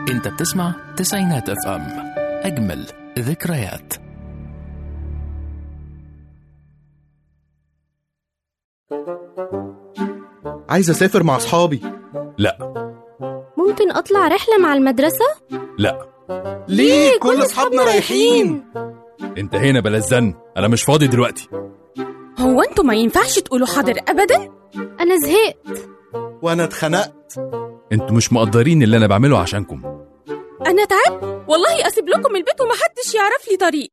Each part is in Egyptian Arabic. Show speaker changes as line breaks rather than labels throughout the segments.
انت بتسمع تسعينات اف ام اجمل ذكريات
عايز اسافر مع اصحابي
لا
ممكن أطلع رحلة مع المدرسة؟
لا
ليه كل اصحابنا رايحين
انتهينا بلا الزن انا مش فاضي دلوقتي
هو انتوا ما ينفعش تقولوا حاضر ابدا
أنا زهقت
وانا اتخنقت
انتوا مش مقدرين اللي انا بعمله عشانكم
انا تعبت والله اسيب لكم البيت ومحدش يعرف لي طريق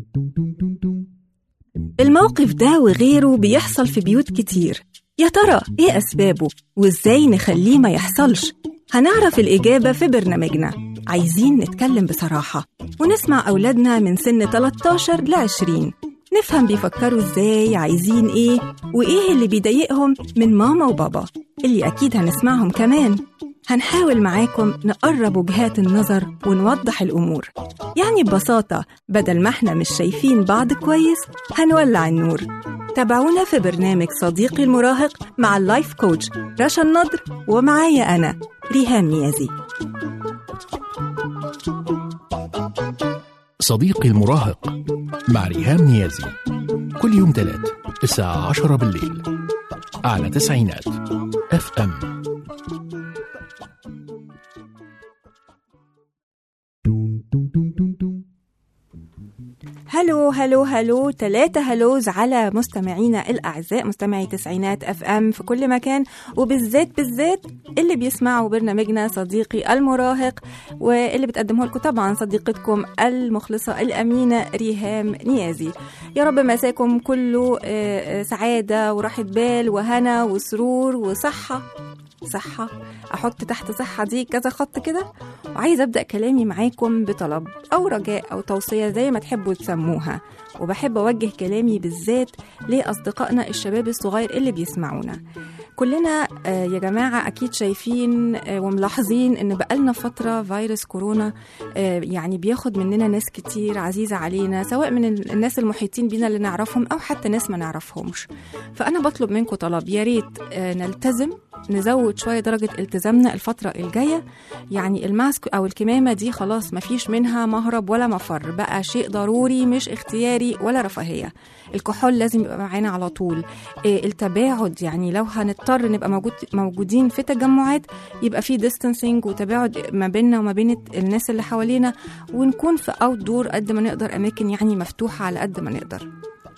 الموقف ده وغيره بيحصل في بيوت كتير يا ترى ايه أسبابه وازاي نخليه ما يحصلش هنعرف الإجابة في برنامجنا عايزين نتكلم بصراحة ونسمع أولادنا من سن 13 ل 20 نفهم بيفكروا ازاي عايزين ايه وايه اللي بيضايقهم من ماما وبابا اللي أكيد هنسمعهم كمان هنحاول معاكم نقرب وجهات النظر ونوضح الأمور يعني ببساطة بدل ما احنا مش شايفين بعض كويس هنولع النور تابعونا في برنامج صديقي المراهق مع اللايف كوتش رشا النضر ومعايا أنا ريهام نيازي
صديقي المراهق مع ريهام نيازي كل يوم تلات الساعة عشرة بالليل على تسعينات اف ام
هلو هلو هلو تلاتة هلوز على مستمعينا الأعزاء مستمعي تسعينات أف أم في كل مكان وبالذات بالذات اللي بيسمعوا برنامجنا صديقي المراهق واللي بتقدمه لكم طبعا صديقتكم المخلصة الأمينة ريهام نيازي يا رب مساكم كله آه، آه، سعادة وراحة بال وهنا وسرور وصحة صحة أحط تحت صحة دي كذا خط كده وعايزة أبدأ كلامي معاكم بطلب أو رجاء أو توصية زي ما تحبوا تسموها وبحب أوجه كلامي بالذات لأصدقائنا الشباب الصغير اللي بيسمعونا كلنا آه، يا جماعة أكيد شايفين آه، وملاحظين إن بقالنا فترة فيروس كورونا آه، يعني بياخد مننا ناس كتير عزيزة علينا سواء من ال- الناس المحيطين بينا اللي نعرفهم أو حتى ناس ما نعرفهمش فأنا بطلب منكم طلب يا ريت آه، نلتزم نزود شوية درجة التزامنا الفترة الجاية يعني الماسك أو الكمامة دي خلاص مفيش منها مهرب ولا مفر بقى شيء ضروري مش اختياري ولا رفاهية الكحول لازم يبقى معانا على طول إيه التباعد يعني لو هنضطر نبقى موجود موجودين في تجمعات يبقى في ديستانسينج وتباعد ما بيننا وما بين الناس اللي حوالينا ونكون في اوت دور قد ما نقدر اماكن يعني مفتوحه على قد ما نقدر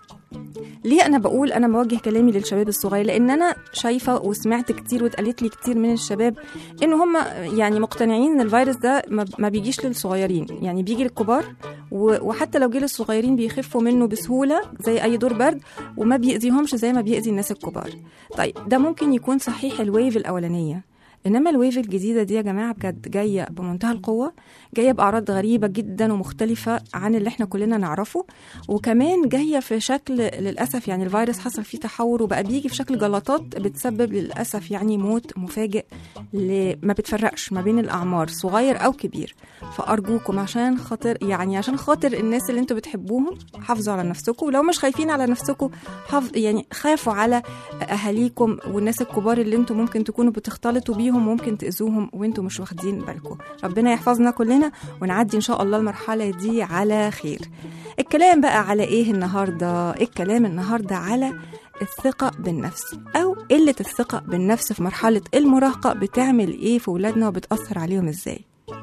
ليه انا بقول انا بوجه كلامي للشباب الصغير لان انا شايفه وسمعت كتير واتقالت لي كتير من الشباب ان هم يعني مقتنعين ان الفيروس ده ما ما بيجيش للصغيرين يعني بيجي للكبار و- وحتى لو جه للصغيرين بيخفوا منه بسهوله زي اي دور برد وما بيأذيهمش زي ما بيأذي الناس الكبار طيب ده ممكن يكون صحيح الويف الاولانيه انما الويف الجديده دي يا جماعه بجد جايه بمنتهى القوه جايه باعراض غريبه جدا ومختلفه عن اللي احنا كلنا نعرفه وكمان جايه في شكل للاسف يعني الفيروس حصل فيه تحور وبقى بيجي في شكل جلطات بتسبب للاسف يعني موت مفاجئ ل- ما بتفرقش ما بين الاعمار صغير او كبير فارجوكم عشان خاطر يعني عشان خاطر الناس اللي انتوا بتحبوهم حافظوا على نفسكم ولو مش خايفين على نفسكم حافظ يعني خافوا على اهاليكم والناس الكبار اللي انتوا ممكن تكونوا بتختلطوا بيهم ممكن تاذوهم وانتوا مش واخدين بالكم ربنا يحفظنا كلنا ونعدي ان شاء الله المرحله دي على خير الكلام بقى على ايه النهارده الكلام النهارده على الثقة بالنفس أو قلة الثقة بالنفس في مرحلة المراهقة بتعمل إيه في ولادنا وبتأثر عليهم إزاي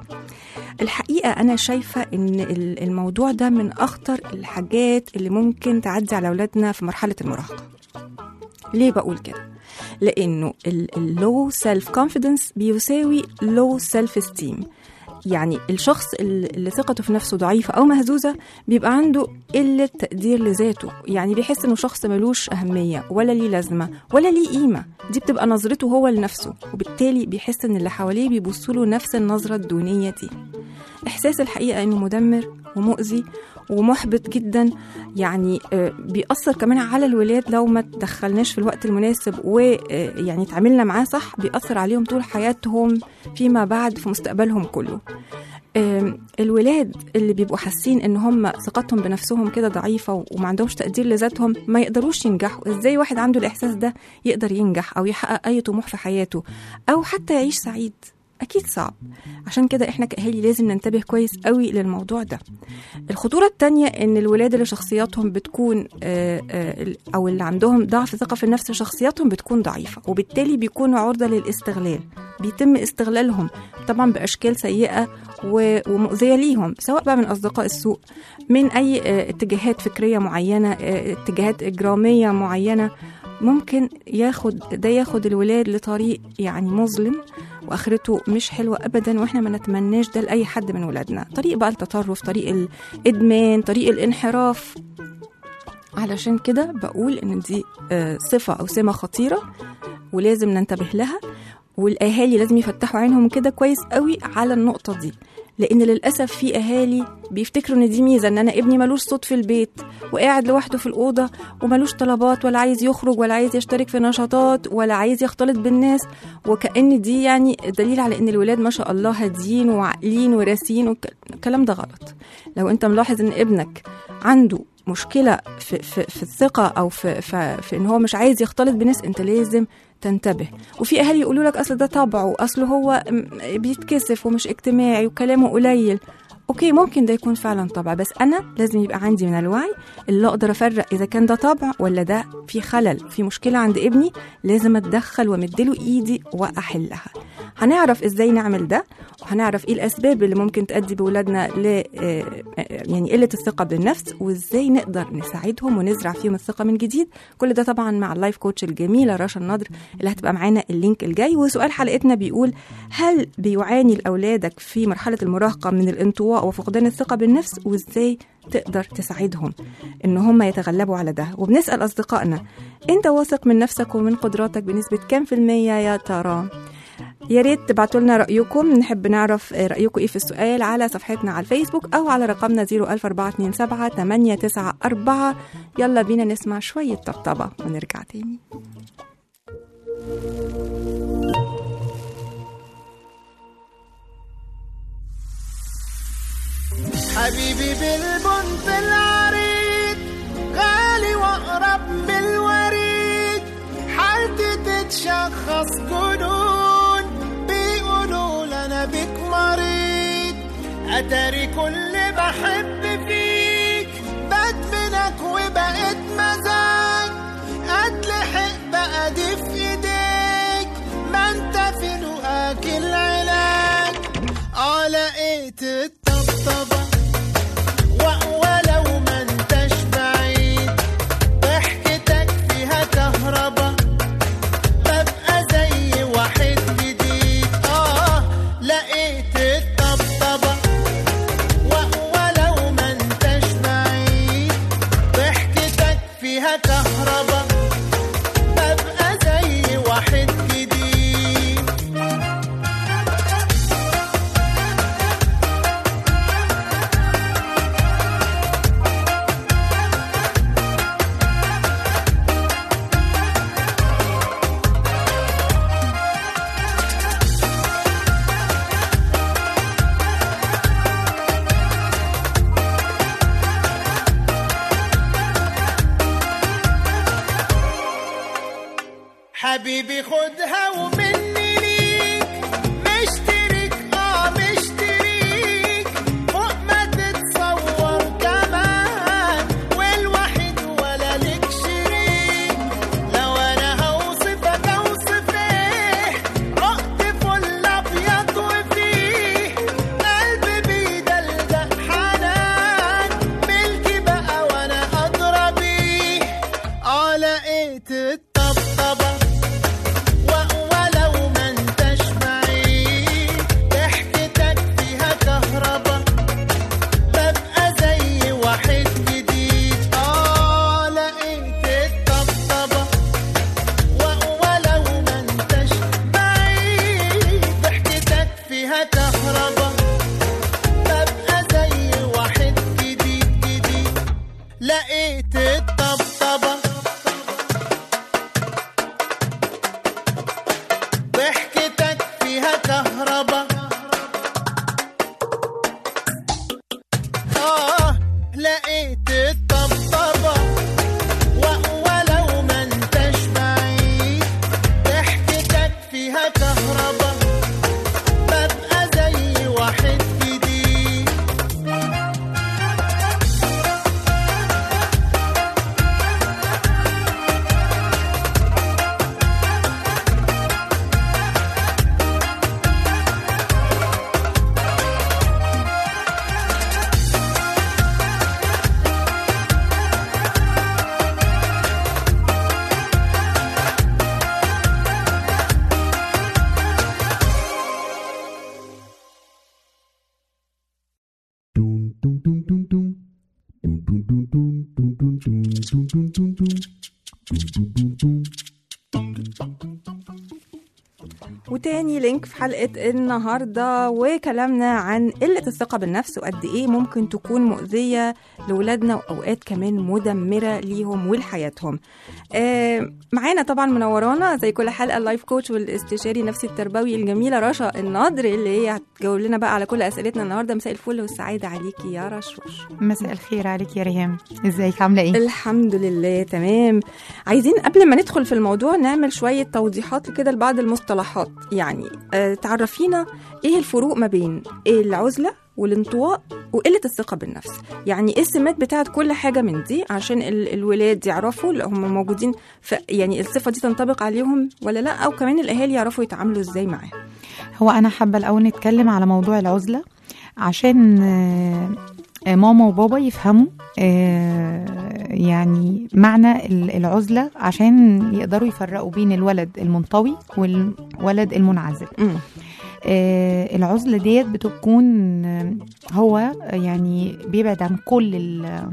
الحقيقة أنا شايفة إن ال- الموضوع ده من أخطر الحاجات اللي ممكن تعدي على أولادنا في مرحلة المراهقة ليه بقول كده؟ لأنه اللو سيلف كونفيدنس بيساوي لو سيلف esteem يعني الشخص اللي اللي ثقته في نفسه ضعيفة أو مهزوزة بيبقى عنده قلة تقدير لذاته يعني بيحس إنه شخص ملوش أهمية ولا ليه لازمة ولا ليه قيمة دي بتبقى نظرته هو لنفسه وبالتالي بيحس إن اللي حواليه بيبصوا له نفس النظرة الدونية دي إحساس الحقيقة إنه مدمر ومؤذي ومحبط جدا يعني آه، بيأثر كمان على الولاد لو ما تدخلناش في الوقت المناسب ويعني تعاملنا معاه صح بيأثر عليهم طول حياتهم فيما بعد في مستقبلهم كله آم، الولاد اللي بيبقوا حاسين ان هم ثقتهم بنفسهم كده ضعيفه وما عندهمش تقدير لذاتهم ما يقدروش ينجحوا ازاي واحد عنده الاحساس ده يقدر ينجح او يحقق اي طموح في حياته او حتى يعيش سعيد اكيد صعب عشان كده احنا كاهالي لازم ننتبه كويس قوي للموضوع ده الخطوره التانية ان الولاد اللي شخصياتهم بتكون آه، آه، او اللي عندهم ضعف ثقه في النفس شخصياتهم بتكون ضعيفه وبالتالي بيكونوا عرضه للاستغلال بيتم استغلالهم طبعا باشكال سيئه و- ومؤذيه ليهم سواء بقى من اصدقاء السوء من اي آه، اتجاهات فكريه معينه آه، اتجاهات اجراميه معينه ممكن ياخد ده ياخد الولاد لطريق يعني مظلم واخرته مش حلوه ابدا واحنا ما نتمناش ده لاي حد من ولادنا طريق بقى التطرف طريق الادمان طريق الانحراف علشان كده بقول ان دي آه، صفه او سمه خطيره ولازم ننتبه لها والاهالي لازم يفتحوا عينهم كده كويس قوي على النقطه دي لان للاسف في اهالي بيفتكروا ان دي ميزه ان انا ابني ملوش صوت في البيت وقاعد لوحده في الاوضه وملوش طلبات ولا عايز يخرج ولا عايز يشترك في نشاطات ولا عايز يختلط بالناس وكأن دي يعني دليل على ان الولاد ما شاء الله هاديين وعاقلين وراسيين والكلام ده غلط لو انت ملاحظ ان ابنك عنده مشكله في, في, في الثقه او في, في, في ان هو مش عايز يختلط بناس انت لازم تنتبه وفي اهالي يقولوا لك اصل ده طبعه اصل هو م- بيتكسف ومش اجتماعي وكلامه قليل اوكي ممكن ده يكون فعلا طبع بس انا لازم يبقى عندي من الوعي اللي اقدر افرق اذا كان ده طبع ولا ده في خلل في مشكله عند ابني لازم اتدخل وامدله ايدي واحلها هنعرف ازاي نعمل ده وهنعرف ايه الاسباب اللي ممكن تؤدي بولادنا ل آه، آه، يعني قله الثقه بالنفس وازاي نقدر نساعدهم ونزرع فيهم الثقه من جديد كل ده طبعا مع اللايف كوتش الجميله رشا النضر اللي هتبقى معانا اللينك الجاي وسؤال حلقتنا بيقول هل بيعاني اولادك في مرحله المراهقه من الانطواء وفقدان الثقه بالنفس وازاي تقدر تساعدهم ان هم يتغلبوا على ده وبنسال اصدقائنا انت واثق من نفسك ومن قدراتك بنسبه كام في الميه يا ترى يا ريت تبعتوا لنا رايكم نحب نعرف رايكم ايه في السؤال على صفحتنا على الفيسبوك او على رقمنا 00427 894 يلا بينا نسمع شويه طبطبه ونرجع تاني
حبيبي بالبنت العريض غالي واقرب من الوريد حالتي تتشخص جنون بيقولوا لنا بك مريض اتاري كل بحب فيك بدمنك وبقيت مزاج اتلحق بقى دي في ايديك ما انت في لقاك العلاج اه لقيت الطبطبة و- ولو ما انتش بعيد ضحكتك فيها كهربا ببقى زي واحد جديد اه لقيت الطبطبة و- ولو ما انتش بعيد ضحكتك فيها كهربا ببقى زي واحد جديد حبيبي خدها ومني ليك مشترك اه مشتريك فوق ما تتصور كمان والوحيد ولا لك شريك لو انا هوصفك اوصف ايه رقت فل ابيض وفيه قلبي بيدلدق حنان ملكي بقى وانا ادرى بيه اه لقيت الطبطبه و- ولو ما انتش بعيد ضحكتك فيها كهربا ببقى زي واحد جديد اه لقيت الطبطبة و- ولو ما انتش بعيد ضحكتك فيها كهربا ببقى زي واحد جديد جديد لقيت الطبطبة ضحكتك فيها كهربا آه لقيت الطبطبة و- ولو ما انتش بعيد ضحكتك فيها كهربا
وتاني لينك في حلقة النهاردة وكلامنا عن قلة الثقة بالنفس وقد إيه ممكن تكون مؤذية لولادنا وأوقات كمان مدمرة ليهم ولحياتهم آه معانا طبعا منورانا زي كل حلقة اللايف كوتش والاستشاري النفسي التربوي الجميلة رشا الناظر اللي هي هتجاوب لنا بقى على كل أسئلتنا النهاردة مساء الفل والسعادة عليكي يا رشوش
مساء الخير عليك يا ريهام ازيك عامله ايه
الحمد لله تمام عايزين قبل ما ندخل في الموضوع نعمل شوية توضيحات كده لبعض المصطلحات يعني آه تعرفينا ايه الفروق ما بين العزلة والانطواء وقلة الثقة بالنفس يعني ايه السمات بتاعت كل حاجة من دي عشان ال- الولاد يعرفوا لو هم موجودين ف يعني الصفة دي تنطبق عليهم ولا لا او كمان الاهالي يعرفوا يتعاملوا ازاي معاها
هو انا حابه الاول نتكلم على موضوع العزله عشان آه، آه، ماما وبابا يفهموا آه، يعني معنى ال- العزله عشان يقدروا يفرقوا بين الولد المنطوي والولد المنعزل
مم.
آه، العزله ديت بتكون آه، هو يعني بيبعد عن كل ال-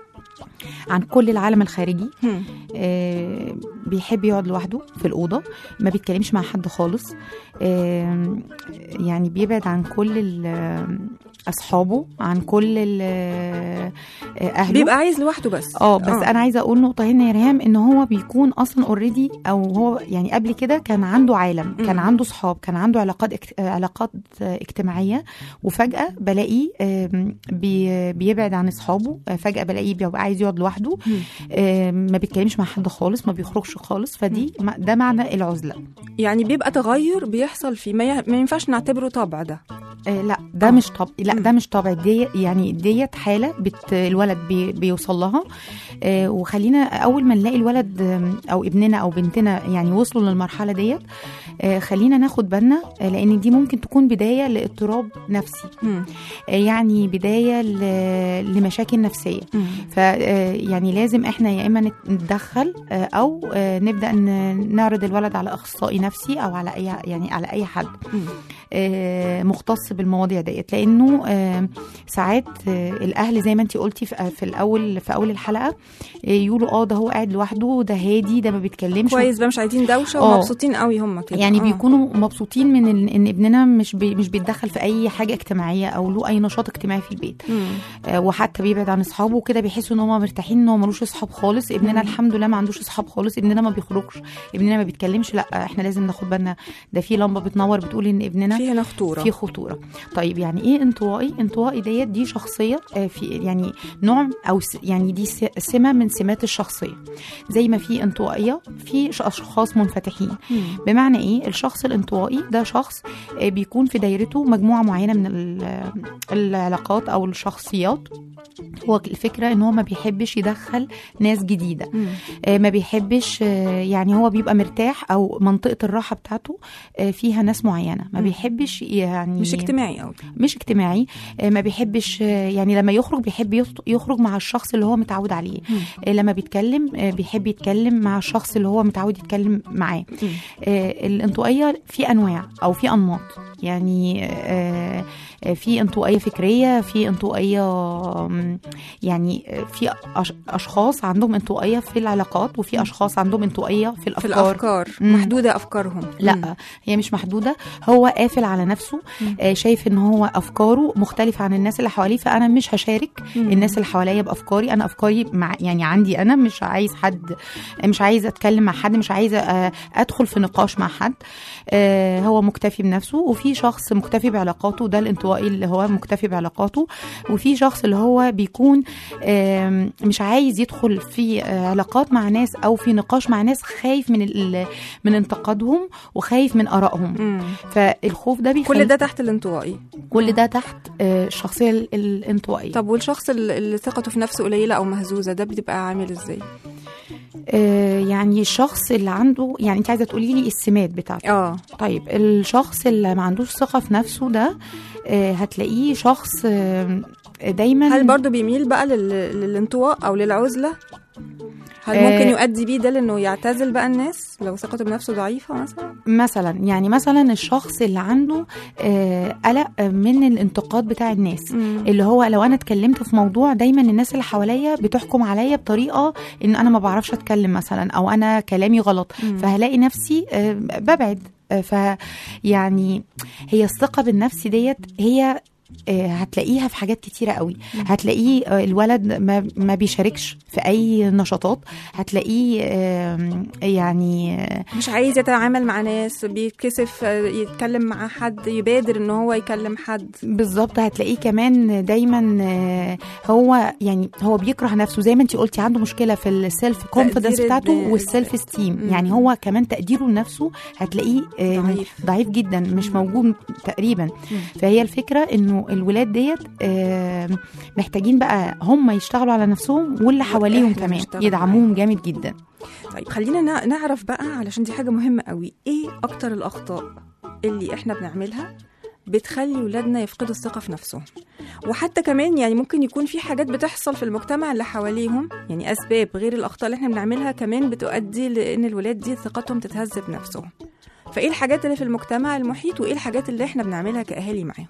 عن كل العالم الخارجي
مم.
آه، بيحب يقعد لوحده في الأوضة ما بيتكلمش مع حد خالص آه، يعني بيبعد عن كل ال- أصحابه عن كل ال- آه، أهله
بيبقى عايز لوحده بس
اه بس انا عايزه اقول نقطه هنا يا ريهام ان هو بيكون اصلا اوريدي او هو يعني قبل كده كان عنده عالم كان
مم.
عنده صحاب كان عنده علاقات اكت... علاقات آه، اجتماعيه وفجاه بلاقيه آم، بي... بيبعد عن اصحابه آه، فجاه بلاقيه بيبقى عايز يقعد لوحده
مم.
آم، ما بيتكلمش مع حد خالص ما بيخرجش خالص فدي ما- ده معنى العزله
يعني بيبقى تغير بيحصل فيه ما, ي... ما ينفعش نعتبره طبع ده
آه لا ده
آه.
مش طب لا
مم.
ده مش طبع دي يعني ديت حاله بت الولد بي بيوصل لها آه وخلينا اول ما نلاقي الولد آم، او ابننا او بنتنا يعني وصلوا للمرحله ديت آه خلينا ناخد بالنا آه لان دي ممكن تكون بدايه لاضطراب نفسي
مم.
آه يعني بدايه ل- لمشاكل نفسيه
مم.
ف آه، يعني لازم احنا يا اما نت- نتدخل آه، او آه، نبدا ن- نعرض الولد على اخصائي نفسي او على اي يعني على اي حد
مم.
آه، مختص بالمواضيع ديت لانه آه، ساعات آه، الاهل زي ما انت قلتي في في الاول في اول الحلقه آه، يقولوا اه ده هو قاعد لوحده ده هادي ده ما بيتكلمش
كويس بقى مش عايزين دوشه
آه.
ومبسوطين قوي هم كده
يعني
آه.
بيكونوا مبسوطين من ال- ان ابننا مش بي مش بيتدخل في اي حاجه اجتماعيه او له اي نشاط اجتماعي في البيت
مم.
آه، وحتى بيبعد عن اصحابه وكده بيحسوا ان هم مرتاحين ان هو ملوش اصحاب خالص ابننا الحمد لله ما عندوش اصحاب خالص ابننا ما بيخرجش ابننا ما بيتكلمش لا احنا لازم ناخد بالنا ده في لمبه بتنور بتقول ان ابننا
في هنا خطوره
في خطوره طيب يعني ايه انطوائي انطوائي ديت دي شخصيه آه، في يعني نوع او س- يعني دي س- سمه من سمات الشخصيه زي ما في انطوائيه في ش- اشخاص منفتحين
مم.
بمعنى ايه الشخص الانطوائي ده شخص آه، بيكون في دايرته مجموعه معينه من ال- العلاقات او الشخصيات هو الفكره ان هو ما بيحبش يدخل ناس جديده
مم.
آه، ما بيحبش آه، يعني هو بيبقى مرتاح او منطقه الراحه بتاعته آه، فيها ناس معينه ما
مم.
بيحبش يعني
مش اجتماعي قوي
مش اجتماعي آه، ما بيحبش آه، يعني لما يخرج بيحب يخ- يخرج مع الشخص اللي هو متعود عليه
مم.
آه، لما بيتكلم آه، بيحب يتكلم مع الشخص اللي هو متعود يتكلم معاه
مم.
آه، الانطوائيه في انواع او في انماط يعني آه، آه، في انطوائيه فكريه في انطوائيه آم، يعني آه، في أش- اشخاص عندهم انطوائيه في العلاقات وفي اشخاص عندهم انطوائيه في
في
الافكار
الافكار
مم.
محدوده افكارهم مم.
لا هي مش محدوده هو قافل على نفسه
مم.
آه، شايف ان هو افكاره مختلفه عن الناس اللي حواليه فانا مش هشارك
مم.
الناس اللي حواليا بافكاري انا افكاري مع يعني عندي انا مش عايز حد مش عايزه اتكلم مع حد مش عايزه آه، ادخل في نقاش مع حد آه، هو مكتفي بنفسه وفي شخص مكتفي بعلاقاته ده الانطوائي اللي هو مكتفي بعلاقاته وفي شخص اللي هو بيكون آم، مش عايز يدخل في آه، علاقات مع ناس او في نقاش مع ناس خايف من ال- من انتقادهم وخايف من ارائهم
مم.
فالخوف ده بيخلي
كل ده تحت الانطوائي
كل ده تحت آه، الشخصيه ال- الانطوائيه
طب والشخص اللي اللي ثقته في نفسه قليله او مهزوزه ده بتبقى عامل ازاي
آه، يعني الشخص اللي عنده يعني انت عايزه تقولي لي السمات بتاعته
اه
طيب الشخص اللي ما عندوش ثقه في نفسه ده آه، هتلاقيه شخص آه، دايما
هل برضو بيميل بقى لل... للانطواء او للعزله هل
آه،
ممكن يؤدي بيه ده لانه يعتزل بقى الناس لو ثقته بنفسه ضعيفه مثلا
مثلا يعني مثلا الشخص اللي عنده آه، قلق من الانتقاد بتاع الناس اللي هو لو انا اتكلمت في موضوع دايما الناس اللي حواليا بتحكم عليا بطريقه ان انا ما بعرفش اتكلم مثلا او انا كلامي غلط فهلاقي نفسي آه، ببعد آه، ف يعني هي الثقه بالنفس ديت هي آه، هتلاقيها في حاجات كتيرة قوي هتلاقيه آه، الولد ما, ما بيشاركش في أي نشاطات هتلاقيه آم، يعني آه،
مش عايز يتعامل مع ناس بيتكسف آه، يتكلم مع حد يبادر ان هو يكلم حد
بالظبط هتلاقيه كمان دايما آه، هو يعني هو بيكره نفسه زي ما انت قلتي عنده مشكله في السيلف كونفيدنس
تقدير
بتاعته
الذات.
والسيلف استيم
مم.
يعني هو كمان تقديره لنفسه هتلاقيه آه،
ضعيف.
ضعيف جدا مش موجود تقريبا فهي الفكره انه الولاد ديت آه، محتاجين بقى هم يشتغلوا على نفسهم واللي حواليهم
وإحنا
كمان
نشتغل
يدعموهم جامد جدا
طيب خلينا نع- نعرف بقى علشان دي حاجه مهمه قوي ايه اكتر الاخطاء اللي احنا بنعملها بتخلي ولادنا يفقدوا الثقة في نفسهم وحتى كمان يعني ممكن يكون في حاجات بتحصل في المجتمع اللي حواليهم يعني أسباب غير الأخطاء اللي احنا بنعملها كمان بتؤدي لأن الولاد دي ثقتهم تتهز بنفسهم فايه الحاجات اللي في المجتمع المحيط وايه الحاجات اللي احنا بنعملها كاهالي معاهم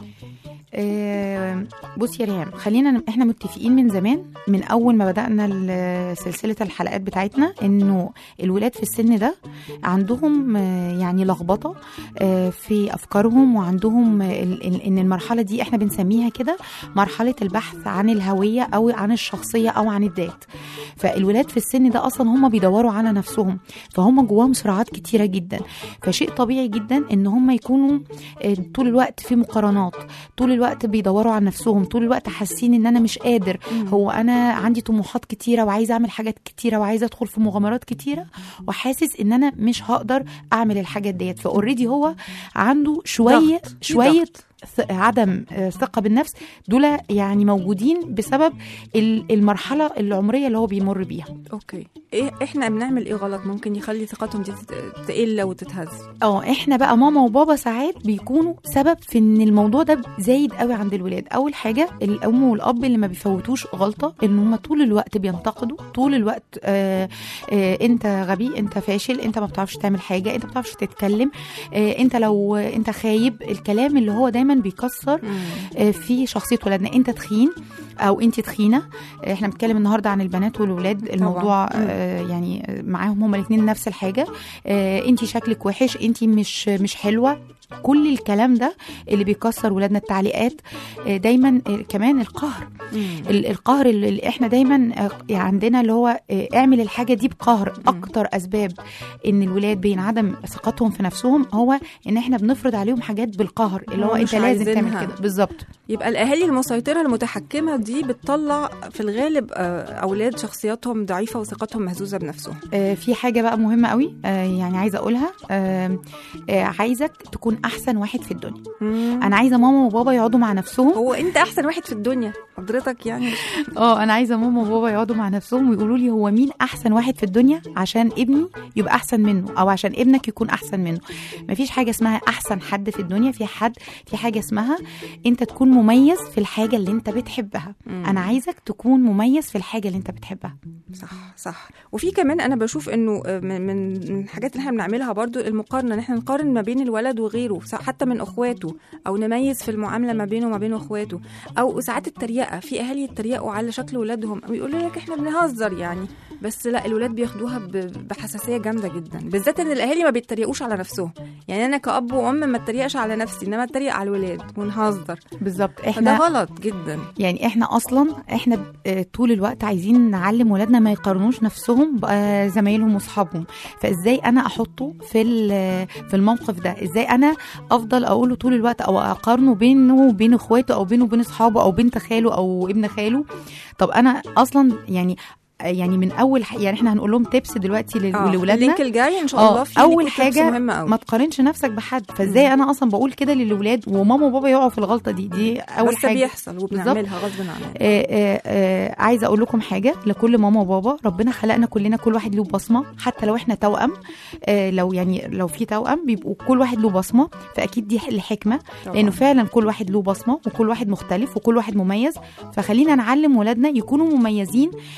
آه، بصي يا ريهام خلينا ن- احنا متفقين من زمان من اول ما بدانا ال- سلسله الحلقات بتاعتنا انه الولاد في السن ده عندهم آه، يعني لخبطه آه، في افكارهم وعندهم آه، ال- ال- ان المرحله دي احنا بنسميها كده مرحله البحث عن الهويه او عن الشخصيه او عن الذات فالولاد في السن ده اصلا هم بيدوروا على نفسهم فهم جواهم صراعات كتيره جدا فشيء طبيعي جدا ان هم يكونوا آه، طول الوقت في مقارنات طول الوقت بيدوروا على نفسهم طول الوقت حاسين ان انا مش قادر هو انا عندي طموحات كتيره وعايزه اعمل حاجات كتيره وعايزه ادخل في مغامرات كتيره وحاسس ان انا مش هقدر اعمل الحاجات ديت فاوريدي هو عنده شويه
ضغط. في
شويه
ضغط.
ث- عدم آه، ثقه بالنفس دول يعني موجودين بسبب ال- المرحله العمريه اللي هو بيمر بيها
اوكي ايه احنا بنعمل ايه غلط ممكن يخلي ثقتهم دي تت- تقل وتتهز
اه احنا بقى ماما وبابا ساعات بيكونوا سبب في ان الموضوع ده زايد قوي عند الولاد اول حاجه الام والاب اللي ما بيفوتوش غلطه ان هم طول الوقت بينتقدوا طول الوقت آه آه انت غبي انت فاشل انت ما بتعرفش تعمل حاجه انت ما بتعرفش تتكلم آه انت لو آه، انت خايب الكلام اللي هو دايما بيكسر آه، في شخصيه ولادنا انت تخين او انت تخينه آه، احنا بنتكلم النهارده عن البنات والولاد الموضوع آه، يعني آه، معاهم هما الاثنين نفس الحاجه انت شكلك وحش انت مش مش حلوه كل الكلام ده اللي بيكسر ولادنا التعليقات آه، دايما آه، كمان القهر ال- القهر اللي اللي احنا دايما آه، يعني عندنا اللي هو آه، اعمل الحاجه دي بقهر اكتر اسباب ان الولاد بينعدم ثقتهم في نفسهم هو ان احنا بنفرض عليهم حاجات بالقهر اللي هو
هم مش
انت لازم تعمل
عايزينها.
كده بالظبط
يبقى الاهالي المسيطره المتحكمه دي بتطلع في الغالب آه، اولاد شخصياتهم ضعيفه وثقتهم مهزوزه بنفسهم
آه، في حاجه بقى مهمه قوي آه، يعني عايزه اقولها آه، آه، عايزك تكون احسن واحد في الدنيا انا عايزه ماما وبابا يقعدوا مع نفسهم
هو انت احسن واحد في الدنيا حضرتك يعني
اه انا عايزه ماما وبابا يقعدوا مع نفسهم ويقولوا لي هو مين احسن واحد في الدنيا عشان ابني يبقى احسن منه او عشان ابنك يكون احسن منه مفيش حاجه اسمها احسن حد في الدنيا في حد في حاجه اسمها انت تكون مميز في الحاجه اللي انت بتحبها انا عايزك تكون مميز في الحاجه اللي انت بتحبها
صح صح وفي كمان انا بشوف انه آه، من من من الحاجات اللي احنا بنعملها برضو المقارنه ان احنا نقارن ما بين الولد وغيره سا- حتى من اخواته او نميز في المعامله ما بينه وما بين اخواته او ساعات التريقه في اهالي يتريقوا على شكل ولادهم او يقولوا لك احنا بنهزر يعني بس لا الولاد بياخدوها ب- بحساسيه جامده جدا بالذات ان الاهالي ما بيتريقوش على نفسهم يعني انا كاب وام ما اتريقش على نفسي انما اتريق على الولاد ونهزر
بالظبط
فده
احنا
غلط جدا
يعني احنا اصلا احنا ب- آه، طول الوقت عايزين نعلم ولادنا ما يقارنوش نفسهم بزمايلهم واصحابهم فازاي انا احطه في ال- في الموقف ده ازاي انا افضل اقوله طول الوقت او اقارنه بينه وبين اخواته او بينه وبين اصحابه او بنت خاله او ابن خاله طب انا اصلا يعني يعني من اول ح- يعني احنا هنقول لهم تيبس دلوقتي لل-
آه،
لولادنا
اللينك الجاي ان شاء
اه
الله في
اول
لينك tips
حاجه
مهمه قوي
ما تقارنش نفسك بحد فازاي انا اصلا بقول كده للولاد وماما وبابا يقعوا في الغلطه دي دي اول
بس
حاجه
بيحصل وبنعملها غصب عننا
آه، آه، آه، عايزه اقول لكم حاجه لكل ماما وبابا ربنا خلقنا كلنا كل واحد له بصمه حتى لو احنا توأم آه، لو يعني لو في توأم بيبقوا كل واحد له بصمه فاكيد دي الحكمه
طبعاً.
لانه فعلا كل واحد له بصمه وكل واحد مختلف وكل واحد مميز فخلينا نعلم ولادنا يكونوا مميزين آه، مش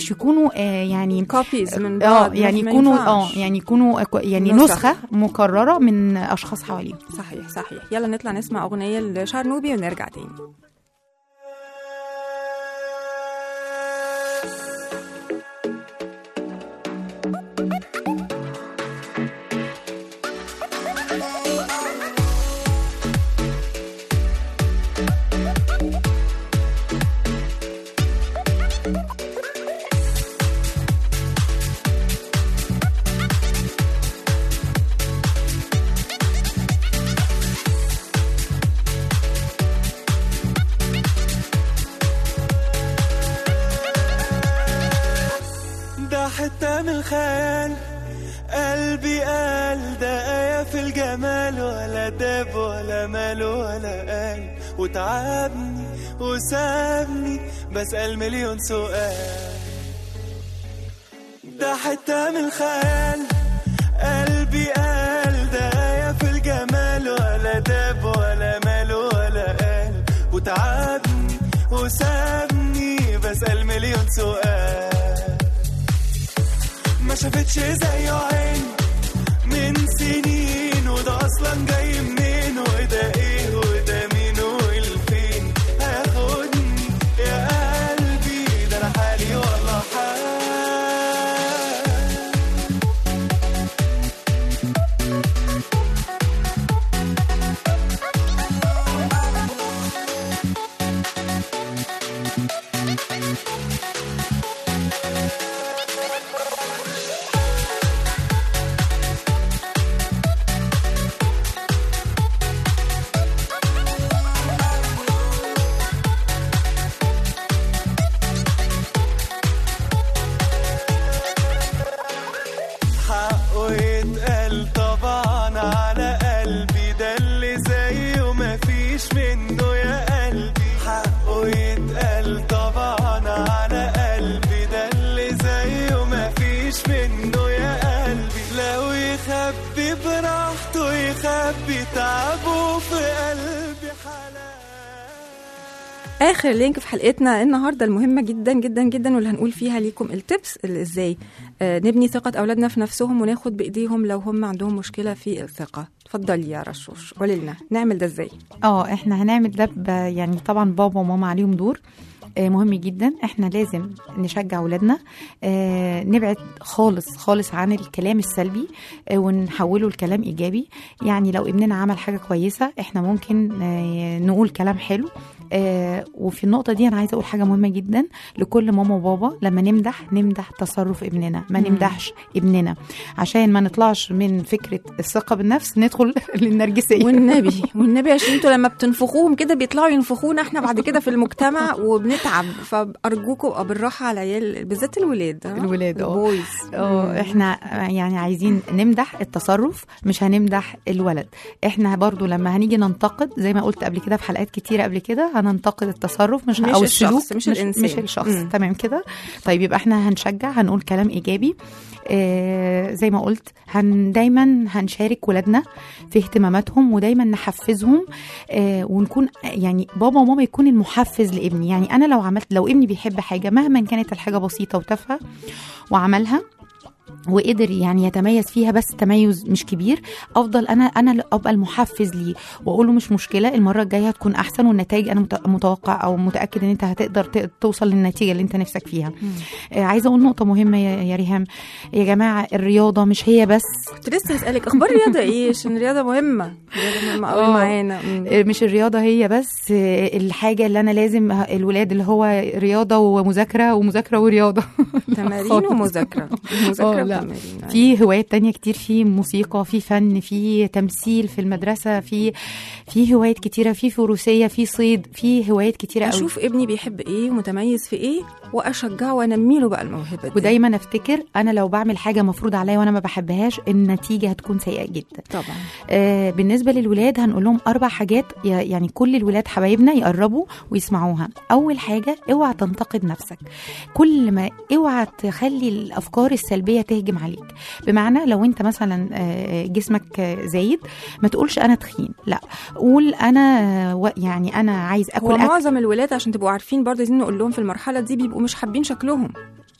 مش يكونوا آه يعني
كوبيز من
اه
بعض
يعني
ما
يكونوا
ينفعش.
اه يعني يكونوا يعني
نسخ.
نسخه مكرره من اشخاص حواليهم
صحيح صحيح يلا نطلع نسمع أغنية لشارنوبي ونرجع تاني
ده حتة من الخيال قلبي قال ده آية في الجمال ولا داب ولا مال ولا قال وتعبني وسابني بسأل مليون سؤال ده حتة من الخيال قلبي قال ده آية في الجمال ولا داب ولا مال ولا قال وتعبني وسابني بسأل مليون سؤال ما شافتش زيه عين من سنين وده اصلا جاي منين وده ايه وده مين والفين هياخدني يا قلبي ده انا حالي والله حال حقه يتقال طبعا على قلبي ده اللي زيه مفيش منه يا قلبي حقه يتقال طبعا على قلبي ده اللي زيه مفيش منه يا قلبي لو يخبي براحته يخبي تعبه في قلبي حلال
اخر لينك في حلقتنا النهارده المهمه جدا جدا جدا واللي هنقول فيها ليكم التبس اللي ازاي آه نبني ثقه اولادنا في نفسهم وناخد بايديهم لو هم عندهم مشكله في الثقه اتفضلي يا رشوش قولي لنا نعمل ده ازاي
اه احنا هنعمل ده ب- يعني طبعا بابا وماما عليهم دور آه، مهم جدا احنا لازم نشجع اولادنا آه، نبعد خالص خالص عن الكلام السلبي آه، ونحوله لكلام ايجابي يعني لو ابننا عمل حاجه كويسه احنا ممكن آه، نقول كلام حلو آه، وفي النقطه دي انا عايزه اقول حاجه مهمه جدا لكل ماما وبابا لما نمدح نمدح تصرف ابننا ما نمدحش ابننا عشان ما نطلعش من فكره الثقه بالنفس ندخل للنرجسيه
والنبي والنبي عشان انتوا لما بتنفخوهم كده بيطلعوا ينفخونا احنا بعد كده في المجتمع وبنتعب فارجوكم ابقى بالراحه على العيال بالذات الولاد ها؟
الولاد، اه.
البويز
اه احنا يعني عايزين نمدح التصرف مش هنمدح الولد احنا برضو لما هنيجي ننتقد زي ما قلت قبل كده في حلقات كتيره قبل كده هننتقد التصرف مش,
مش
او
الشخص،
السلوك
مش الإنسان.
مش الشخص
مم.
تمام كده طيب يبقى احنا هنشجع هنقول كلام ايجابي آه زي ما قلت هن دايما هنشارك ولادنا في اهتماماتهم ودايما نحفزهم آه ونكون يعني بابا وماما يكون المحفز لابني يعني انا لو عملت لو ابني بيحب حاجه مهما كانت الحاجه بسيطه وتافهه وعملها وقدر يعني يتميز فيها بس تميز مش كبير افضل انا انا اللي ابقى المحفز ليه واقول له مش مشكله المره الجايه هتكون احسن والنتائج انا مت- متوقع او متاكد ان انت هتقدر ت- توصل للنتيجه اللي انت نفسك فيها آه عايزه اقول نقطه مهمه يا يا ريهام يا جماعه الرياضه مش هي بس
كنت لسه هسالك اخبار الرياضه ايه عشان الرياضه مهمه الرياضه مهمه قوي
اه.
معانا مم.
آه، مش الرياضه هي بس آه، الحاجه اللي انا لازم الولاد اللي هو رياضه ومذاكره ومذاكره ورياضه
تمارين
خالص.
ومذاكره
اه،
مذاكره
لا.
وتمارين
في هوايات تانية كتير في موسيقى في فن في تمثيل في المدرسة في في هوايات كتيرة في فروسية في صيد في هوايات كتيرة قوي
اشوف ابني بيحب ايه ومتميز في ايه واشجعه وانمي له بقى الموهبه دي
ودايما افتكر انا لو بعمل حاجه مفروض عليا وانا ما بحبهاش النتيجه هتكون سيئه جدا
طبعا
آه بالنسبه للولاد هنقول لهم اربع حاجات ي- يعني كل الولاد حبايبنا يقربوا ويسمعوها اول حاجه اوعى تنتقد نفسك كل ما اوعى تخلي الافكار السلبيه تهجم عليك بمعنى لو انت مثلا آه، جسمك آه، زايد ما تقولش انا تخين لا قول انا آه، و- يعني انا عايز اكل
هو
اكل
معظم الولاد عشان تبقوا عارفين برضه عايزين نقول لهم في المرحله دي بيبقوا مش حابين شكلهم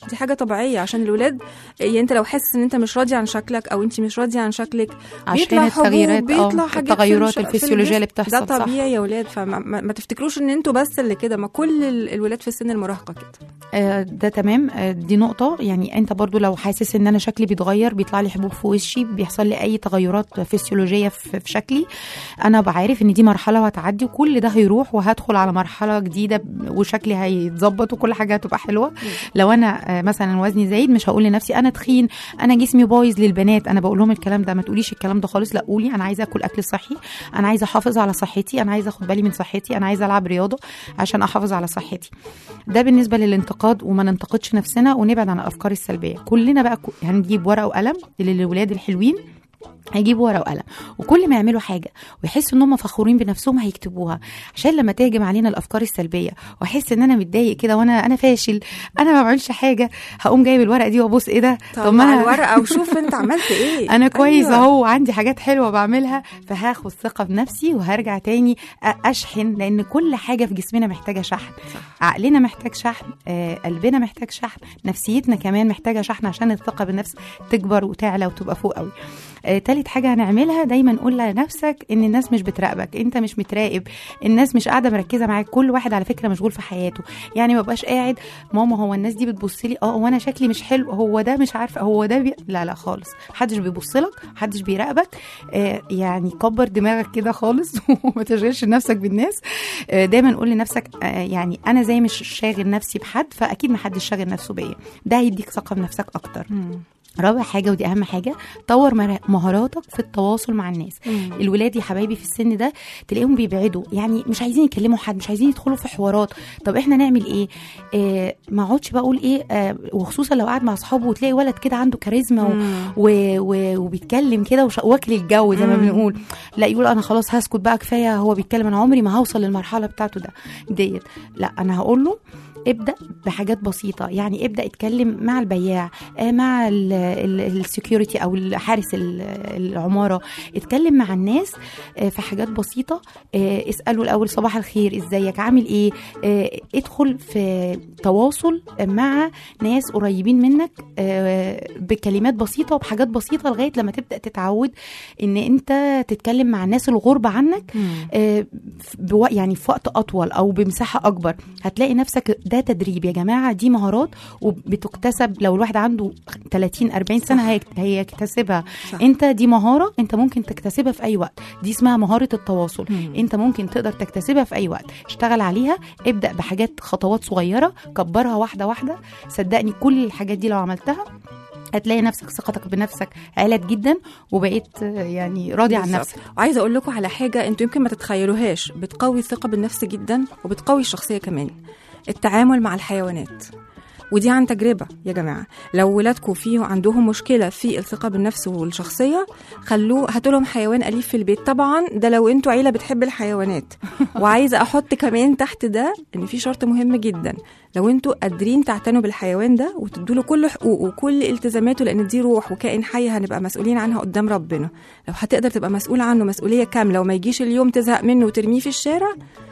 دي حاجه طبيعيه عشان الولاد يعني انت لو حاسس ان انت مش راضي عن شكلك او انت مش راضيه عن شكلك
عشان
بيطلع حبوب
التغييرات
بيطلع
اه
حاجات
التغيرات
في الش- في
الفسيولوجيه اللي
الجسم.
بتحصل
ده
صح
طبيعي يا ولاد فما ما, ما تفتكروش ان انتوا بس اللي كده ما كل ال- الولاد في السن المراهقه كده
آه، ده تمام آه، دي نقطة يعني انت برضو لو حاسس ان انا شكلي بيتغير بيطلع لي حبوب في وشي بيحصل لي اي تغيرات فسيولوجية في في شكلي انا بعرف ان دي مرحلة وهتعدي وكل ده هيروح وهدخل على مرحلة جديدة وشكلي هيتظبط وكل حاجة هتبقى حلوة لو انا آه، مثلا وزني زايد مش هقول لنفسي انا تخين انا جسمي بايظ للبنات انا بقول لهم الكلام ده ما تقوليش الكلام ده خالص لا قولي انا عايزه اكل اكل صحي انا عايزه احافظ على صحتي انا عايزه اخد بالي من صحتي انا عايزه العب رياضه عشان احافظ على صحتي ده بالنسبه للانتقاد وما ننتقدش نفسنا ونبعد عن الافكار السلبيه كلنا بقى ك- هنجيب ورقه وقلم للولاد الحلوين هيجيبوا ورقه وقلم وكل ما يعملوا حاجه ويحسوا ان هم فخورين بنفسهم هيكتبوها عشان لما تهجم علينا الافكار السلبيه واحس ان انا متضايق كده وانا انا فاشل انا ما بعملش حاجه هقوم جايب الورقه دي وابص ايه ده
طب
ما
مع
أنا-
الورقه وشوف انت عملت ايه
انا كويس
أيوة.
اهو وعندي حاجات حلوه بعملها فهاخد ثقه بنفسي وهرجع تاني أ- اشحن لان كل حاجه في جسمنا محتاجه شحن عقلنا محتاج شحن آه، قلبنا محتاج شحن نفسيتنا كمان محتاجه شحن عشان الثقه بالنفس تكبر وتعلى وتبقى فوق قوي آه، تالت حاجه هنعملها دايما قول لنفسك ان الناس مش بتراقبك انت مش متراقب الناس مش قاعده مركزه معاك كل واحد على فكره مشغول في حياته يعني ما بقاش قاعد ماما هو الناس دي بتبص لي اه هو انا شكلي مش حلو هو ده مش عارفه هو ده بي... لا لا خالص محدش بيبص لك محدش بيراقبك آه يعني كبر دماغك كده خالص وما تشغلش نفسك بالناس آه دايما قول لنفسك آه يعني انا زي مش شاغل نفسي بحد فاكيد محدش شاغل نفسه بيا ده هيديك ثقه بنفسك اكتر رابع حاجه ودي اهم حاجه طور مر- مهاراتك في التواصل مع الناس الولاد يا حبايبي في السن ده تلاقيهم بيبعدوا يعني مش عايزين يكلموا حد مش عايزين يدخلوا في حوارات طب احنا نعمل ايه آه ما اقعدش بقى اقول ايه آه وخصوصا لو قاعد مع اصحابه وتلاقي ولد كده عنده كاريزما و و و وبيتكلم كده وش- واكل الجو زي ما بنقول لا يقول انا خلاص هسكت بقى كفايه هو بيتكلم انا عمري ما هوصل للمرحله بتاعته ده ديت لا انا هقول له ابدا بحاجات بسيطه يعني ابدا اتكلم مع البياع آه، مع السكيورتي او حارس ال- العماره اتكلم مع الناس آه، في حاجات بسيطه آه، اساله الاول صباح الخير ازيك عامل ايه آه، ادخل في تواصل مع ناس قريبين منك آه، بكلمات بسيطه وبحاجات بسيطه لغايه لما تبدا تتعود ان انت تتكلم مع الناس الغربه عنك آه، في- بو- يعني في وقت اطول او بمساحه اكبر هتلاقي نفسك ده تدريب يا جماعه دي مهارات وبتكتسب لو الواحد عنده 30 40 سنه هيك- هيكتسبها
صح.
انت دي مهاره انت ممكن تكتسبها في اي وقت دي اسمها مهاره التواصل انت ممكن تقدر تكتسبها في اي وقت اشتغل عليها ابدا بحاجات خطوات صغيره كبرها واحده واحده صدقني كل الحاجات دي لو عملتها هتلاقي نفسك ثقتك بنفسك علت جدا وبقيت آه، يعني راضي عن
بالظبط.
نفسك
وعايزه اقول لكم على حاجه انتوا يمكن ما تتخيلوهاش بتقوي الثقه بالنفس جدا وبتقوي الشخصيه كمان التعامل مع الحيوانات ودي عن تجربة يا جماعة لو ولادكم فيه عندهم مشكلة في الثقة بالنفس والشخصية خلوه هاتوا لهم حيوان أليف في البيت طبعا ده لو انتوا عيلة بتحب الحيوانات وعايزة أحط كمان تحت ده إن في شرط مهم جدا لو انتوا قادرين تعتنوا بالحيوان ده وتدوا له كل حقوقه وكل التزاماته لأن دي روح وكائن حي هنبقى مسؤولين عنها قدام ربنا لو هتقدر تبقى مسؤول عنه مسؤولية كاملة وما يجيش اليوم تزهق منه وترميه في الشارع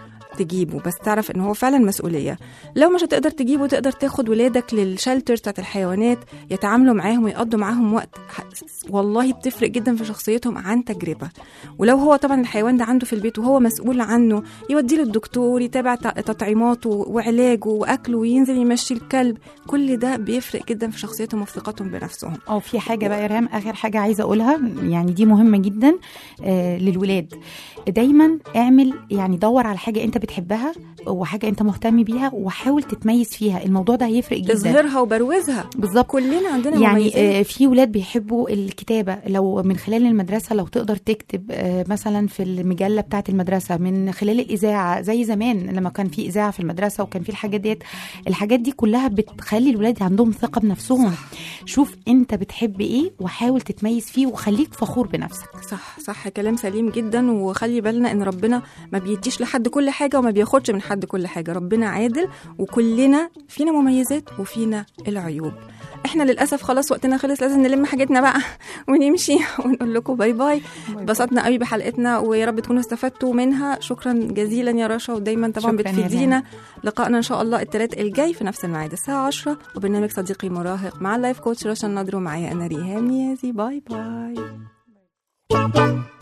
تجيبه بس تعرف ان هو فعلا مسؤوليه لو مش هتقدر تجيبه تقدر تاخد ولادك للشلتر بتاعت الحيوانات يتعاملوا معاهم ويقضوا معاهم وقت ح- والله بتفرق جدا في شخصيتهم عن تجربه ولو هو طبعا الحيوان ده عنده في البيت وهو مسؤول عنه يوديه للدكتور يتابع ت- تطعيماته وعلاجه واكله وينزل يمشي الكلب كل ده بيفرق جدا في شخصيتهم وفي ثقتهم بنفسهم
اه في حاجه بقى يا ريهام اخر حاجه عايزه اقولها يعني دي مهمه جدا آه للولاد دايما اعمل يعني دور على حاجه انت بتحبها وحاجه انت مهتم بيها وحاول تتميز فيها الموضوع ده هيفرق جدا
تظهرها وبروزها
بالظبط
كلنا عندنا
يعني
مميزات.
آه، في ولاد بيحبوا الكتابة لو من خلال المدرسة لو تقدر تكتب آه، مثلا في المجلة بتاعة المدرسة من خلال الإذاعة زي زمان لما كان في إذاعة في المدرسة وكان في الحاجات ديت الحاجات دي كلها بتخلي الولاد عندهم ثقة بنفسهم صح. شوف أنت بتحب إيه وحاول تتميز فيه وخليك فخور بنفسك
صح صح كلام سليم جدا وخلي بالنا ان ربنا ما بيديش لحد كل حاجه وما بياخدش من حد كل حاجه ربنا عادل وكلنا فينا مميزات وفينا العيوب احنا للاسف خلاص وقتنا خلص لازم نلم حاجتنا بقى ونمشي ونقول لكم باي باي اتبسطنا قوي بحلقتنا ويا رب تكونوا استفدتوا منها شكرا جزيلا يا رشا ودايما طبعا
شكراً يا
بتفيدينا لقائنا ان شاء الله الثلاث الجاي في نفس الميعاد الساعه 10 وبرنامج صديقي مراهق مع اللايف كوتش رشا النضر ومعايا انا ريهام نيازي باي باي